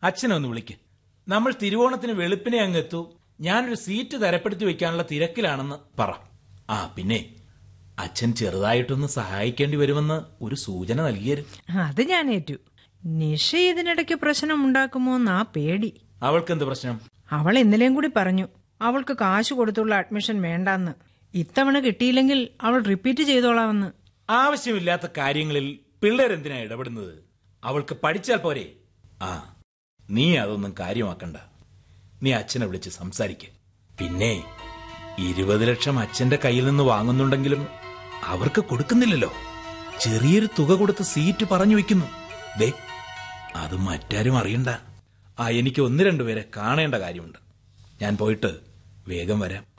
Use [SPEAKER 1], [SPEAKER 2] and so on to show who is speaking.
[SPEAKER 1] അച്ഛനെ ഒന്ന് വിളിക്ക് നമ്മൾ തിരുവോണത്തിന് വെളുപ്പിനെ അങ്ങ് എത്തൂ ഞാനൊരു സീറ്റ് തരപ്പെടുത്തി വെക്കാനുള്ള തിരക്കിലാണെന്ന് പറ ആ പിന്നെ അച്ഛൻ ചെറുതായിട്ടൊന്ന് സഹായിക്കേണ്ടി വരുമെന്ന് ഒരു സൂചന നൽകിയരും
[SPEAKER 2] അത് ഞാൻ ഏറ്റു നിഷ ഇതിനിടയ്ക്ക് പ്രശ്നം ഉണ്ടാക്കുമോ എന്നാ പേടി
[SPEAKER 1] അവൾക്കെന്ത് പ്രശ്നം
[SPEAKER 2] അവൾ ഇന്നലെയും കൂടി പറഞ്ഞു അവൾക്ക് കാശ് കൊടുത്തുള്ള അഡ്മിഷൻ വേണ്ടാന്ന് ഇത്തവണ കിട്ടിയില്ലെങ്കിൽ അവൾ റിപ്പീറ്റ് ചെയ്തോളാമെന്ന്
[SPEAKER 1] ആവശ്യമില്ലാത്ത കാര്യങ്ങളിൽ പിള്ളേരെന്തിനാ ഇടപെടുന്നത് അവൾക്ക് പഠിച്ചാൽ പോരെ ആ നീ അതൊന്നും കാര്യമാക്കണ്ട നീ അച്ഛനെ വിളിച്ച് സംസാരിക്ക് പിന്നെ ഇരുപത് ലക്ഷം അച്ഛന്റെ കയ്യിൽ നിന്ന് വാങ്ങുന്നുണ്ടെങ്കിലും അവർക്ക് കൊടുക്കുന്നില്ലല്ലോ ചെറിയൊരു തുക കൊടുത്ത് സീറ്റ് പറഞ്ഞു വെക്കുന്നു ദേ അത് മറ്റാരും അറിയണ്ട ആ എനിക്ക് ഒന്ന് രണ്ടുപേരെ കാണേണ്ട കാര്യമുണ്ട് ഞാൻ പോയിട്ട് വേഗം വരാം